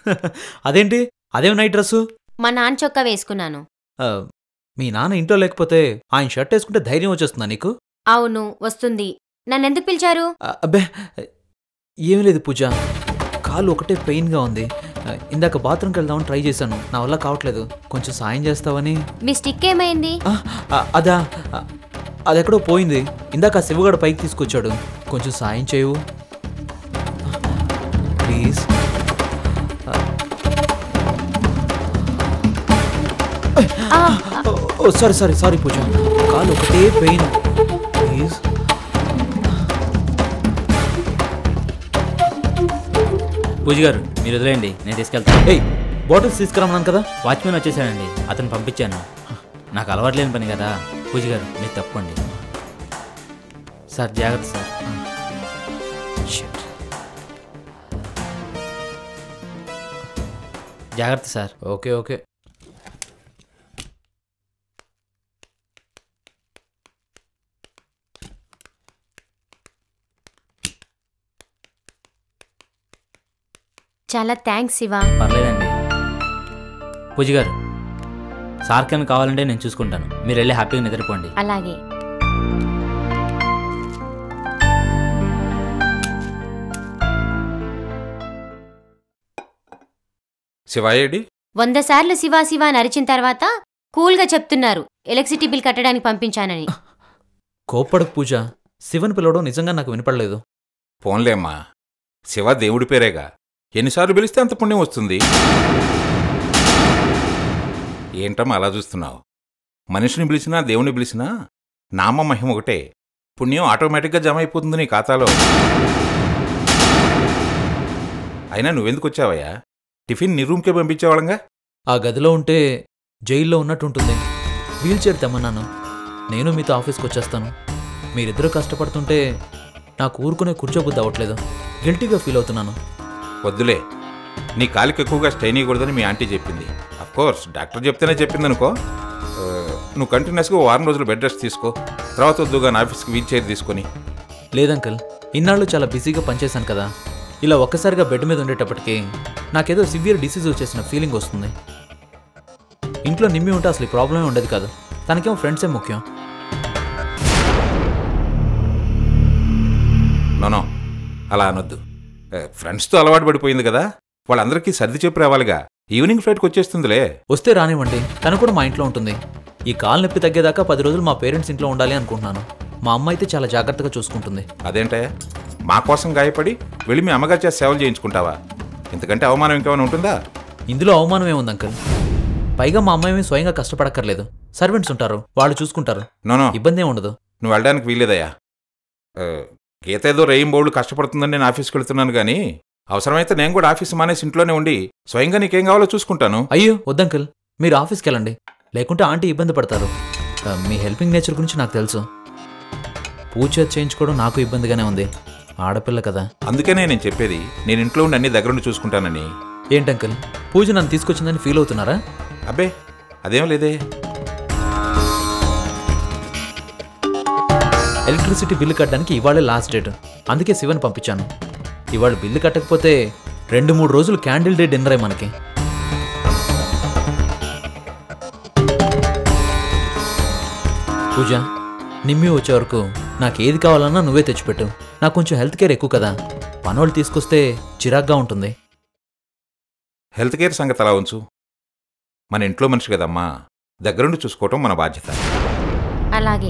అదేంటి అదేం night dress మా నాన్న చొక్కా వేసుకున్నాను ఆ, మీ నాన్న ఇంట్లో లేకపోతే ఆయన షర్ట్ వేసుకుంటే ధైర్యం వచ్చేస్తుందా నీకు అవును వస్తుంది నన్నెందుకు పిలిచారు ఆ, అబ్బే ఏమీ లేదు పూజ కాలు ఒకటే పెయిన్గా ఉంది ఆ, ఇందాక బాత్రూమ్కి వెళ్దామని ట్రై చేశాను నా వల్ల కావట్లేదు కొంచెం సాయం చేస్తావని మీ స్టిక్ ఏమైంది ఆ, ఆ, అదా ఆ, అదెక్కడో పోయింది ఇందాక ఆ శివగాడు పైకి తీసుకొచ్చాడు కొంచెం సాయం చేయవు ప్లీజ్ ఆ, oh sorry sorry sorry Pooja కాలు ఒకటే పెయిన్ ప్లీజ్ పూజ గారు మీరు వదిలేయండి నేను తీసుకెళ్తాను ఏయ్ బాటిల్స్ తీసుకురమ్మన్నాను కదా వాచ్మెన్ వచ్చేసాడండి అతను పంపించాను నాకు అలవాట్లేని పని కదా పూజ గారు మీరు తప్పండి సార్ జాగ్రత్త సార్ Shit. జాగ్రత్త సార్ ఓకే ఓకే చాలా థ్యాంక్స్ శివ పర్లేదండి పూజ గారు సార్ కెన్ కావాలంటే నేను చూసుకుంటాను మీరు వెళ్ళి హ్యాపీగా నిద్రపోండి అలాగే శివాయేడి వంద సార్లు శివ శివ అని అరిచిన తర్వాత కూల్గా చెప్తున్నారు ఎలక్ట్రిసిటీ బిల్ కట్టడానికి పంపించానని కోప్పడకు పూజ శివన్ పిలవడం నిజంగా నాకు వినపడలేదు పోన్లేమ్మా శివ దేవుడి పేరేగా ఎన్నిసార్లు పిలిస్తే అంత పుణ్యం వస్తుంది ఏంటమ్మా అలా చూస్తున్నావు మనిషిని పిలిచినా దేవుని పిలిచినా నామ మహిమ ఒకటే పుణ్యం ఆటోమేటిక్గా జమ అయిపోతుంది నీ ఖాతాలో అయినా నువ్వెందుకు వచ్చావయ్యా టిఫిన్ నీ రూమ్కే పంపించేవాళ్ళంగా ఆ గదిలో ఉంటే జైల్లో ఉన్నట్టుంటుంది వీల్ చైర్ తెమ్మన్నాను నేను మీతో ఆఫీస్కి వచ్చేస్తాను మీరిద్దరూ కష్టపడుతుంటే నాకు ఊరుకునే కూర్చోబుద్ది అవ్వట్లేదు గిల్టీగా ఫీల్ అవుతున్నాను వద్దులే నీ కాలికి ఎక్కువగా స్ట్రెయిన్ ఇవ్వకూడదని మీ ఆంటీ చెప్పింది కోర్స్ డాక్టర్ చెప్తేనే చెప్పింది అనుకో ఆ, నువ్వు కంటిన్యూస్గా వారం రోజులు బెడ్ రెస్ట్ తీసుకో తర్వాత వద్దుగా నా ఆఫీస్కి వీల్ చైర్ తీసుకొని లేదంకల్ ఇన్నాళ్ళు చాలా బిజీగా పనిచేశాను కదా ఇలా ఒక్కసారిగా బెడ్ మీద ఉండేటప్పటికి నాకేదో సివియర్ డిసీజ్ వచ్చేసిన ఫీలింగ్ వస్తుంది ఇంట్లో నిమ్మి ఉంటే అసలు ఈ ప్రాబ్లమే ఉండేది కాదు తనకేమో ఫ్రెండ్సే ముఖ్యం నోనో అలా అనొద్దు ఆ, ఫ్రెండ్స్తో అలవాటు పడిపోయింది కదా వాళ్ళందరికీ సర్ది చెప్పి రావాలిగా ఈవినింగ్ ఫ్లైట్కి వచ్చేస్తుందిలే వస్తే రానివ్వండి తను కూడా మా ఇంట్లో ఉంటుంది ఈ కాలు నొప్పి తగ్గేదాకా పది రోజులు మా పేరెంట్స్ ఇంట్లో ఉండాలి అనుకుంటున్నాను మా అమ్మ అయితే చాలా జాగ్రత్తగా చూసుకుంటుంది అదేంటయ్యా మా కోసం గాయపడి వెళ్ళి మీ అమ్మగారి చేత సేవలు చేయించుకుంటావా ఇంతకంటే అవమానం ఇంకేమైనా ఉంటుందా ఇందులో అవమానం ఏముంది అంకల్ పైగా మా అమ్మాయి స్వయంగా కష్టపడక్కర్లేదు సర్వెంట్స్ ఉంటారు వాళ్ళు చూసుకుంటారు నోనో ఇబ్బంది ఏమి ఉండదు నువ్వు వెళ్ళడానికి వీల్లేదయ్యా ఆ, గీత ఏదో రెయిన్ బోర్డు కష్టపడుతుందని నేను ఆఫీస్కి వెళ్తున్నాను కానీ అవసరమైతే నేను కూడా ఆఫీస్ మానేసి ఇంట్లోనే ఉండి స్వయంగా నీకేం కావాలో చూసుకుంటాను అయ్యో వద్దంకల్ మీరు ఆఫీస్కి వెళ్ళండి లేకుంటే ఆంటీ ఇబ్బంది పడతారు ఆ, మీ హెల్పింగ్ నేచర్ గురించి నాకు తెలుసు పూజ చేయించుకోవడం నాకు ఇబ్బందిగానే ఉంది ఆడపిల్ల కదా అందుకనే నేను చెప్పేది నేను ఇంట్లో ఉండి అన్ని దగ్గరుండి చూసుకుంటానని ఏంటంకల్ పూజ నన్ను తీసుకొచ్చిందని ఫీల్ అవుతున్నారా అబ్బే అదేం లేదే ఎలక్ట్రిసిటీ బిల్లు కట్టడానికి ఇవాళే లాస్ట్ డేట్ అందుకే శివన్ పంపించాను ఇవాళ బిల్లు కట్టకపోతే రెండు మూడు రోజులు క్యాండిల్ డే డిన్నరే మనకి పూజ నిమ్మి వచ్చే వరకు నాకు ఏది కావాలన్నా నువ్వే తెచ్చిపెట్టు నాకు కొంచెం హెల్త్ కేర్ ఎక్కువ కదా పనోళ్ళు తీసుకొస్తే చిరాగ్గా ఉంటుంది హెల్త్ కేర్ సంగతి అలా ఉంచు మన ఇంట్లో మనిషి కదమ్మా దగ్గరుండి చూసుకోవటం మన బాధ్యత అలాగే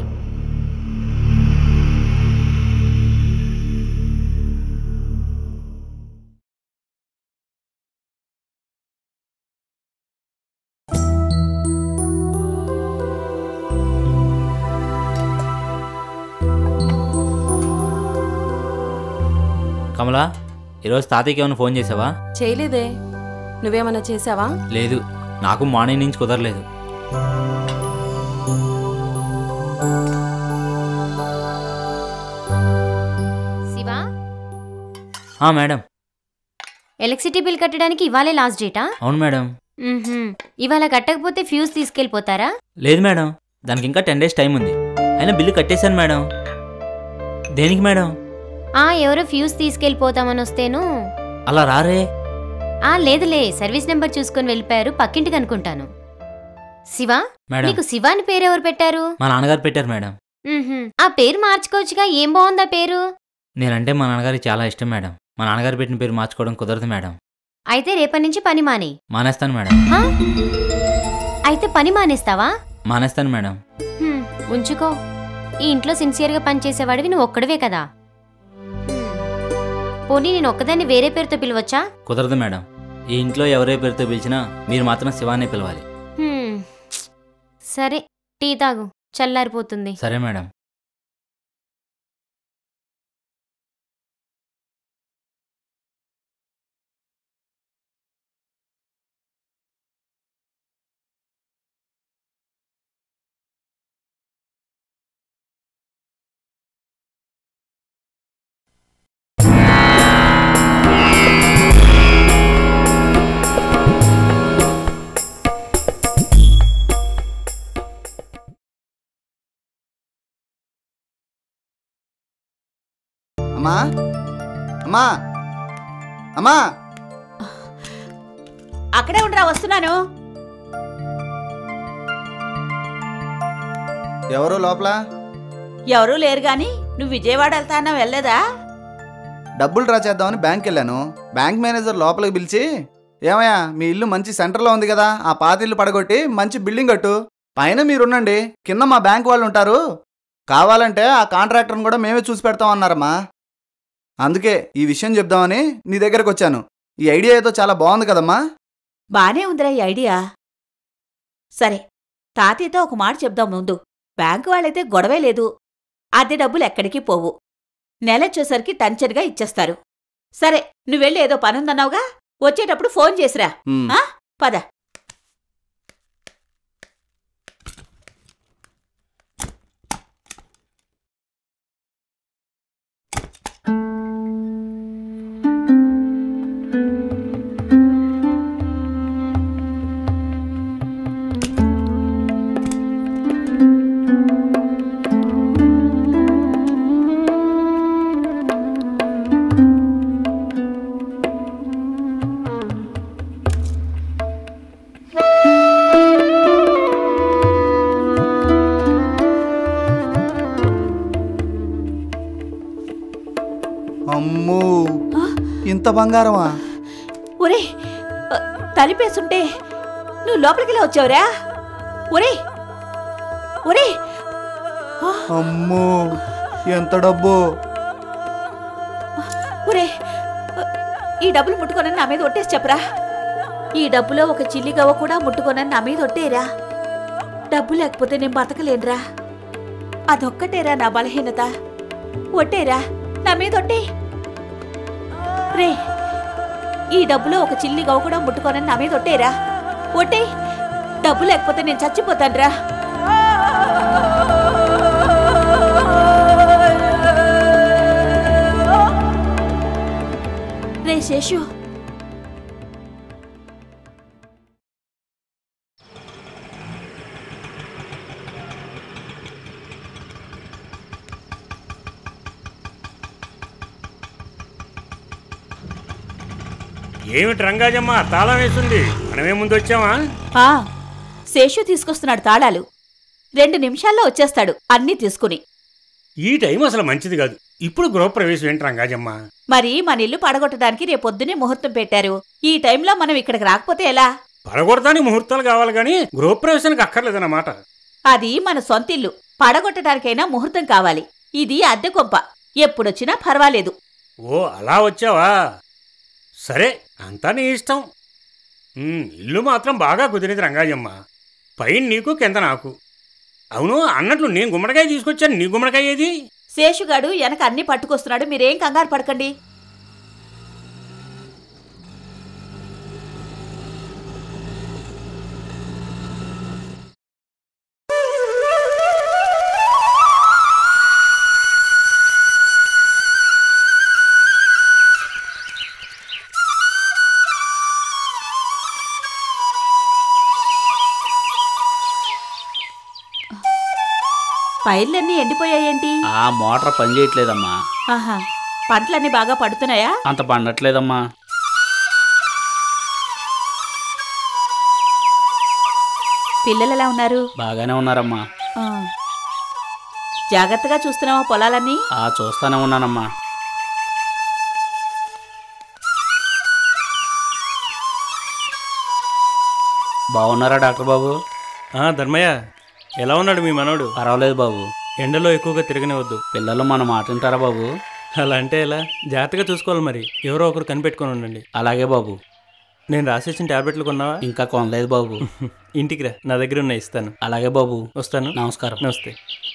కమలా ఈరోజు తాతయ్యకి ఏమైనా ఫోన్ చేసావా చేయలేదే నువ్వేమన్నా చేసావా లేదు నాకు మార్నింగ్ నుంచి కుదరలేదు శివ ఆ, మేడం ఎలక్ట్రిసిటీ బిల్ కట్టడానికి ఇవాళే లాస్ట్ డేటా అవును మేడం మ్మ్హ్మ్. ఇవాళ కట్టకపోతే ఫ్యూజ్ తీసుకెళ్ళిపోతారా లేదు మేడం దానికి ఇంకా టెన్ డేస్ టైం ఉంది అయినా బిల్లు కట్టేశాను మేడం దేనికి మేడం ఆ ఎవరో ఫ్యూజ్ తీసుకెళ్ళిపోతామని వస్తేను అలా రారే ఆ లేదులే సర్వీస్ నెంబర్ చూసుకొని వెళ్ళిపోయారు పక్కింటికి అనుకుంటాను శివ మేడం నీకు శివ అని పేరు ఎవరు పెట్టారు మా నాన్నగారు పెట్టారు మేడం మ్మ్హ్మ్. ఆ పేరు మార్చుకోవచ్చుగా ఏం బాగుందా పేరు నేనంటే మా నాన్నగారికి చాలా ఇష్టం మేడం మా నాన్నగారు పెట్టిన పేరు మార్చుకోవడం కుదరదు మేడం అయితే రేపటి నుంచి పని మానే మానేస్తాను మేడం హా? అయితే పని మానేస్తావా మానేస్తాను మేడం హ్మ్, ఉంచుకో ఈ ఇంట్లో సిన్సియర్గా పనిచేసేవాడివి నువ్వు ఒక్కడవే కదా హ్మ్. పోనీ నేను ఒక్కదాన్ని వేరే పేరుతో పిలవచ్చా కుదరదు మేడం ఈ ఇంట్లో ఎవరే పేరుతో పిలిచినా మీరు మాత్రం శివానే పిలవాలి హ్మ్. సరే టీ తాగు చల్లారిపోతుంది సరే మేడం అమ్మా అమ్మా అమ్మా అక్కడే ఉండరా వస్తున్నాను ఎవరు లోపల ఎవరూ లేరు గాని నువ్వు విజయవాడ వెళ్తానా వెళ్ళలేదా డబ్బులు డ్రా చేద్దామని బ్యాంక్ వెళ్ళాను బ్యాంక్ మేనేజర్ లోపలికి పిలిచి ఏమయ్యా మీ ఇల్లు మంచి సెంటర్లో ఉంది కదా ఆ పాత ఇల్లు పడగొట్టి మంచి బిల్డింగ్ కట్టు పైన మీరుండండి కింద మా బ్యాంక్ వాళ్ళు ఉంటారు కావాలంటే ఆ కాంట్రాక్టర్ని కూడా మేమే చూసి పెడతామన్నారమ్మా అందుకే ఈ విషయం చెప్దామని నీ దగ్గరకు వచ్చాను ఈ ఐడియా ఏదో చాలా బాగుంది కదమ్మా బానే ఉందిరా ఈ ఐడియా సరే తాతయ్యతో ఒక మాట చెప్దాం ముందు బ్యాంకు వాళ్ళైతే గొడవే లేదు అద్దె డబ్బులు ఎక్కడికి పోవు నెలొచ్చేసరికి టంచర్గా ఇచ్చేస్తారు సరే నువ్వెళ్ళి ఏదో పనుందన్నావుగా వచ్చేటప్పుడు ఫోన్ చేసిరా ఉమ్. ఆ? పద అమ్మో ఇంత బంగారమా ఒరే అ, తలిపేసుంటే నువ్వు లోపలికి వచ్చావురా ఒరే ఒరే అమ్మో ఎంత డబ్బు ఒరే ఈ డబ్బులు ముట్టుకోనని నా మీద ఒట్టేసి చెప్పరా ఈ డబ్బులో ఒక చిల్లి గవ్వ కూడా ముట్టుకోనని నా మీద ఒట్టేరా డబ్బు లేకపోతే నేను బతకలేనురా అదొక్కటేరా నా బలహీనత ఒట్టేరా నా మీద ఒట్టే రే ఈ డబ్బులో ఒక చిల్లి గవ్వ కూడా ముట్టుకోనని నా మీద ఒట్టేరా ఒట్టే డబ్బు లేకపోతే నేను చచ్చిపోతానురా రే శేషు ఏమిటి రంగాజమ్మ తాళం వేస్తుంది మనమే ముందు వచ్చామా ఆ, శేషు తీసుకొస్తున్నాడు తాళాలు రెండు నిమిషాల్లో వచ్చేస్తాడు అన్నీ తీసుకుని ఈ టైం అసలు మంచిది కాదు ఇప్పుడు గృహప్రవేశం ఏంటి రంగాజమ్మ మరి మన ఇల్లు పడగొట్టడానికి రేపొద్దునే ముహూర్తం పెట్టారు ఈ టైంలో మనం ఇక్కడికి రాకపోతే ఎలా పడగొడతానికి ముహూర్తాలు కావాలి కానీ గృహప్రవేశానికి అక్కర్లేదన్నమాట అది మన సొంత ఇల్లు పడగొట్టడానికైనా ముహూర్తం కావాలి ఇది అద్దె కొంప ఎప్పుడొచ్చినా పర్వాలేదు ఓ అలా వచ్చావా సరే అంతా నీ ఇష్టం ఉమ్, ఇల్లు మాత్రం బాగా కుదిరింది రంగాజమ్మ పైన నీకు కింద నాకు అవును అన్నట్లు నేను గుమ్మడికాయ తీసుకొచ్చాను నీ గుమ్మడికాయ ఏది శేషుగాడు వెనక అన్ని పట్టుకొస్తున్నాడు మీరేం కంగారు పడకండి పైర్లన్నీ ఎండిపోయాయేంటి ఆ మోటార్ పని చేయట్లేదమ్మా ఆహా పంటలన్నీ బాగా పడుతున్నాయా అంత పండట్లేదమ్మా పిల్లలు ఎలా ఉన్నారు బాగానే ఉన్నారమ్మా ఆ. జాగ్రత్తగా చూస్తున్నావా పొలాలన్నీ ఆ చూస్తానే ఉన్నానమ్మా బాగున్నారా డాక్టర్ బాబు ఆ, ధర్మయ్య ఎలా ఉన్నాడు మీ మనోడు పర్వాలేదు బాబు ఎండలో ఎక్కువగా తిరగనివద్దు పిల్లలు మన మాట వింటారా బాబు అలా అంటే ఎలా జాగ్రత్తగా చూసుకోవాలి మరి ఎవరో ఒకరు కనిపెట్టుకొని ఉండండి అలాగే బాబు నేను రాసేసిన టాబ్లెట్లు కొన్నావా ఇంకా కొనలేదు బాబు ఇంటికి రా నా దగ్గర ఉన్నాయి ఇస్తాను అలాగే బాబు వస్తాను నమస్కారం నమస్తే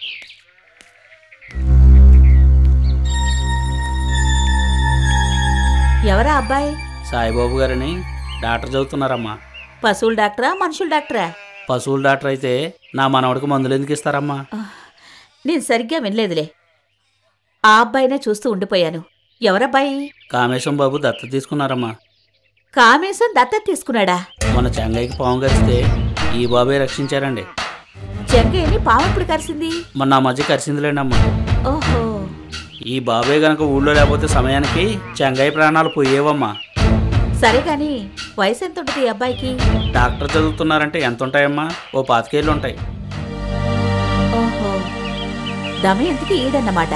ఎవరా అబ్బాయి సాయిబాబు గారని డాక్టర్ చదువుతున్నారమ్మా పశువుల డాక్టరా మనుషుల డాక్టరా పశువుల డాక్టర్ అయితే నా మనవడికి మందులు ఎందుకు ఇస్తారమ్మా నేను సరిగ్గా వినలేదులే ఆ అబ్బాయినే చూస్తూ ఉండిపోయాను ఎవరబ్బాయి కామేశం బాబు దత్త తీసుకున్నారమ్మా కామేశం దత్తత తీసుకున్నాడా మన చెంగయ్యకి పాము కరిస్తే ఈ బాబే రక్షించారండి చెంగయ్యని పావెప్పుడు కరిసింది మొన్న ఆ మధ్య కరిసిందిలేండమ్మా ఓహో ఈ బాబే గనక ఊళ్ళో లేకపోతే సమయానికి చెంగయ్య ప్రాణాలు పోయేవమ్మా సరే గాని వయసు ఎంత ఉంటుంది ఈ అబ్బాయికి డాక్టర్ చదువుతున్నారంటే ఎంత ఉంటాయమ్మా ఓ పాతికేళ్ళు ఉంటాయి ఓహో దమయంతికి ఈడన్నమాట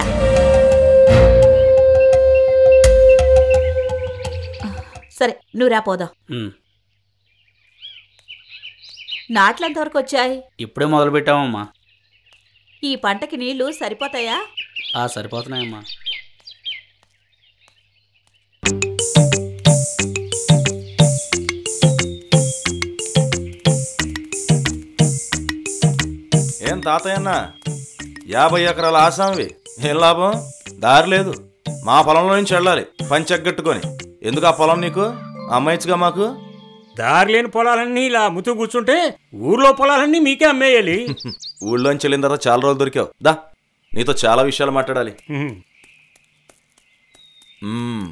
సరే నువ్వు రా పోదాం ఉమ్, నాట్లంతవరకు వచ్చాయి ఇప్పుడే మొదలు పెట్టామమ్మా ఈ పంటకి నీళ్లు సరిపోతాయా ఆ సరిపోతున్నాయమ్మా ఏం తాతయ్యన్న యాభై ఎకరాల ఆసాంవి ఏం లాభం దారి లేదు మా పొలంలో నుంచి వెళ్ళాలి పంచెగ్గట్టుకొని ఎందుకు ఆ పొలం నీకు అమ్మాయిచ్చుగా మాకు దారి లేని పొలాలన్నీ ఇలా అమ్ముతూ కూర్చుంటే ఊర్లో పొలాలన్నీ మీకే అమ్మేయాలి ఊళ్ళోంచి వెళ్ళిన తర్వాత చాలా రోజులు దొరికావు దా నీతో చాలా విషయాలు మాట్లాడాలి హ్మ్. మ్మ్.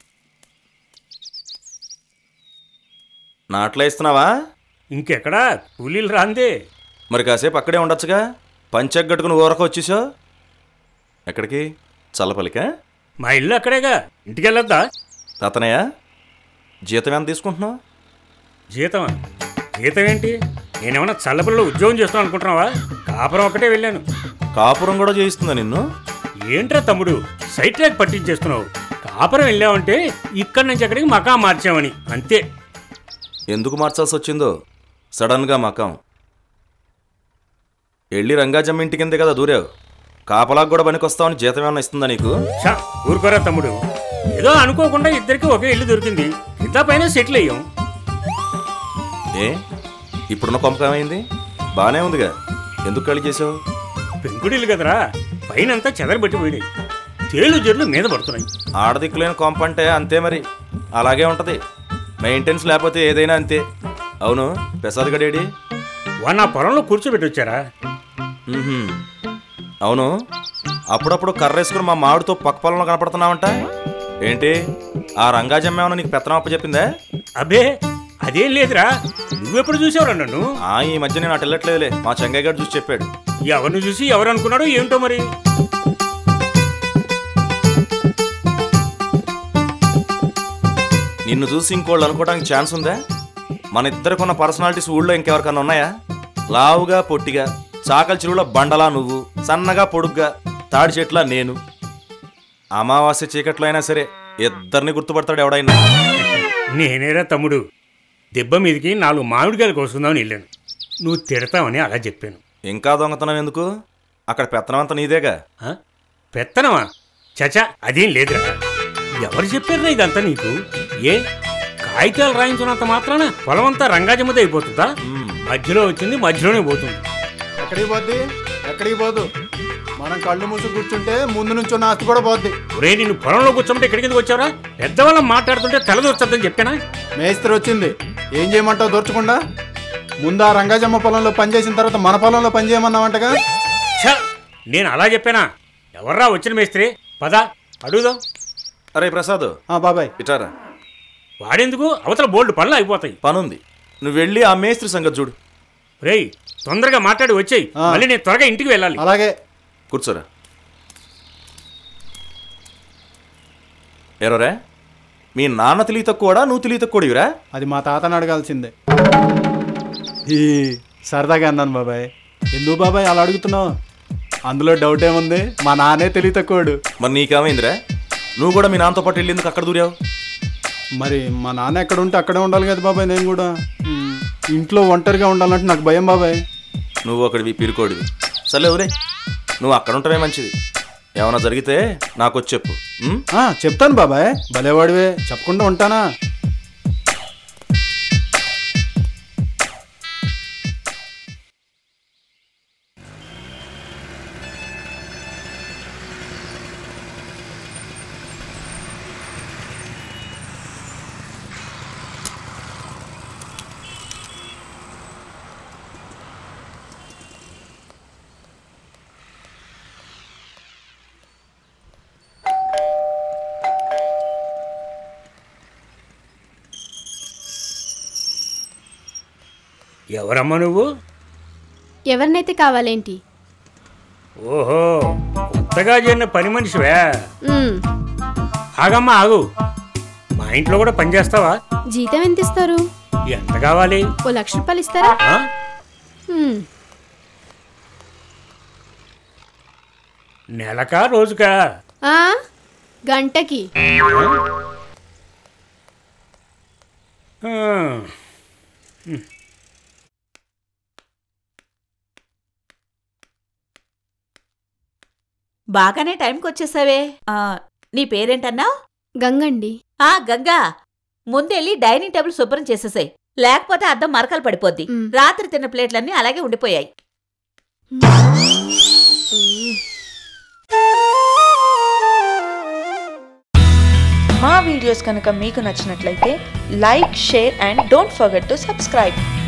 నాట్లా ఇస్తున్నావా ఇంకెక్కడా కూలీలు రాందే మరి కాసేపు అక్కడే ఉండొచ్చుగా పంచెగ్గట్టుకుని ఊరకు వచ్చేసావు ఎక్కడికి చల్లపల్లికా మా ఇల్లు అక్కడేగా ఇంటికి వెళ్ళొద్దా తాతనయ్య జీతం ఎంత తీసుకుంటున్నావు జీతమా జీతం ఏంటి నేనేమన్నా చల్లపిల్లలో ఉద్యోగం చేస్తాను అనుకుంటున్నావా కాపురం ఒకటే వెళ్ళాను కాపురం కూడా చేయిస్తుందా నిన్ను ఏంట్రా తమ్ముడు సైట్ ట్రాక్ పట్టించేస్తున్నావు కాపురం వెళ్ళావంటే ఇక్కడి నుంచి అక్కడికి మకా మార్చామని అంతే ఎందుకు మార్చాల్సి వచ్చిందో సడన్గా మకం వెళ్ళి రంగాజమ్మ ఇంటి కిందే కదా దూరావు కాపలాకు కూడా పనికొస్తావని జీతం ఏమన్నా ఇస్తుందా నీకు ఛా, ఊరుకోరా తమ్ముడు ఏదో అనుకోకుండా ఇద్దరికి ఒకే ఇల్లు దొరికింది కింద పైన సెటిల్ అయ్యాం ఏ ఇప్పుడున్న కొంప ఏమైంది బానే ఉందిగా ఎందుకు ఖాళీ చేసావు పెంకుడిల్లు కదరా పైనంతా చెదరబెట్టిపోయినాయి తేలు జర్లు మీద పడుతున్నాయి ఆడదిక్కులేని కొంప అంటే అంతే మరి అలాగే ఉంటది మెయింటెనెన్స్ లేకపోతే ఏదైనా అంతే అవును ప్రసాద్ గడేడి వాడు నా పొలంలో కూర్చోబెట్టి వచ్చారా మ్మ్హ్మ్. అవును అప్పుడప్పుడు కర్రేసుకుని మా మామిడితో పక్క పొలంలో కనపడుతున్నావంట ఏంటి ఆ రంగాజమ్మ ఏమన్నా నీకు పెత్తనం అప్ప చెప్పిందే అబ్బే అదేం లేదురా నువ్వెప్పుడు చూసావురా నన్ను ఆ ఈ మధ్య నేను అటు వెళ్ళట్లేదులే మా చెంగయ్య గారు చూసి చెప్పాడు ఎవరిని చూసి ఎవరు అనుకున్నాడో ఏమిటో మరి నిన్ను చూసి ఇంకోళ్ళు అనుకోవడానికి ఛాన్స్ ఉందా మన ఇద్దరికి ఉన్న పర్సనాలిటీస్ ఊళ్ళో ఇంకెవరికన్నా ఉన్నాయా లావుగా పొట్టిగా చాకల చెరువులో బండలా నువ్వు సన్నగా పొడుగ్గా తాడి చెట్లా నేను అమావాస్య చీకట్లో అయినా సరే ఇద్దరిని గుర్తుపడతాడు ఎవడైనా నేనేరా తమ్ముడు దెబ్బ మీదకి నాలుగు మామిడికాయలు కోసుకుందామని వెళ్ళాను నువ్వు తిడతావని అలా చెప్పాను ఇంకా దొంగతనం ఎందుకు అక్కడ పెత్తనం అంతా నీదేగా ఆ? పెత్తనమా చచా అదేం లేదురా ఎవరు చెప్పారురా ఇదంతా నీకు ఏ కాగితాలు రాయించున్నంత మాత్రాన పొలమంతా రంగాజమ్మది అయిపోతుందా మధ్యలో వచ్చింది మధ్యలోనే పోతుంది ఎక్కడికి పోద్ది ఎక్కడికి పోదు మనం కళ్ళు మూసి కూర్చుంటే ముందు నుంచి ఉన్న ఆస్తి కూడా పోద్ది ఒరే నిన్ను పొలంలో కూర్చోమంటే ఎక్కడికి ఎందుకు వచ్చావురా పెద్దవాళ్ళం మాట్లాడుతుంటే తలదొచ్చద్దని చెప్పానా మేస్త్రి వచ్చింది ఏం చేయమంటావు దోర్చకుండా ముందు ఆ రంగాజమ్మ పొలంలో పనిచేసిన తర్వాత మన పొలంలో పని చేయమన్నావంటగా ఛ! నేను అలా చెప్పానా ఎవర్రా వచ్చిన మేస్త్రి పద అడుగుదాం అరే ప్రసాద్ బాబాయ్ ఇటారా వాడెందుకు అవతల బోల్డ్ పనులు అయిపోతాయి పనుంది నువ్వు వెళ్ళి ఆ మేస్త్రి సంగతి చూడు రేయ్ తొందరగా మాట్లాడి వచ్చేయి మళ్ళీ నేను త్వరగా ఇంటికి వెళ్ళాలి అలాగే కూర్చోరా ఎరోరా మీ నాన్న తెలివి తక్కువడా నువ్వు తెలివి తక్కువడివిరా అది మా తాతను అడగాల్సిందే ఈ సరదాగా అన్నాను బాబాయ్ ఎందుకు బాబాయ్ అలా అడుగుతున్నావు అందులో డౌట్ ఏముంది మా నాన్నే తెలివి తక్కువడు మరి నీకేమైందిరా నువ్వు కూడా మీ నాన్నతో పాటు వెళ్ళేందుకు అక్కడ దూరావు మరి మా నాన్న ఎక్కడ ఉంటే అక్కడే ఉండాలి కదా బాబాయ్ నేను కూడా ఉమ్, ఇంట్లో ఒంటరిగా ఉండాలంటే నాకు భయం బాబాయ్ నువ్వు ఒకడివి పిరుకోడివి సర్లే ఊరే నువ్వు అక్కడ ఉంటమే మంచిది ఏమైనా జరిగితే నాకు వచ్చి చెప్పు ఉం? ఆ, చెప్తాను బాబాయ్ భలేవాడివే చెప్పకుండా ఉంటానా ఎవరమ్మా నువ్వు ఎవరినైతే కావాలేంటి ఓహో కొత్తగా చేరిన పని మనిషివే మ్మ్. ఆగమ్మా ఆగు మా ఇంట్లో కూడా పని చేస్తావా జీతం ఎంత ఇస్తారు ఎంత కావాలి ఓ లక్ష రూపాయలు ఇస్తారా ఆ? మ్మ్. నెలకా రోజుకా ఆ, గంటకి ఆ. బాగానే టైంకి వచ్చేసావే ఆ, నీ పేరేంటన్నావు గంగండి ఆ గంగా ముందెళ్ళి డైనింగ్ టేబుల్ శుభ్రం చేసేసాయి లేకపోతే అద్దం మరకలు పడిపోద్ది రాత్రి తిన్న ప్లేట్లన్నీ అలాగే ఉండిపోయాయి మా వీడియోస్ కనుక మీకు నచ్చినట్లయితే like share and don't forget to subscribe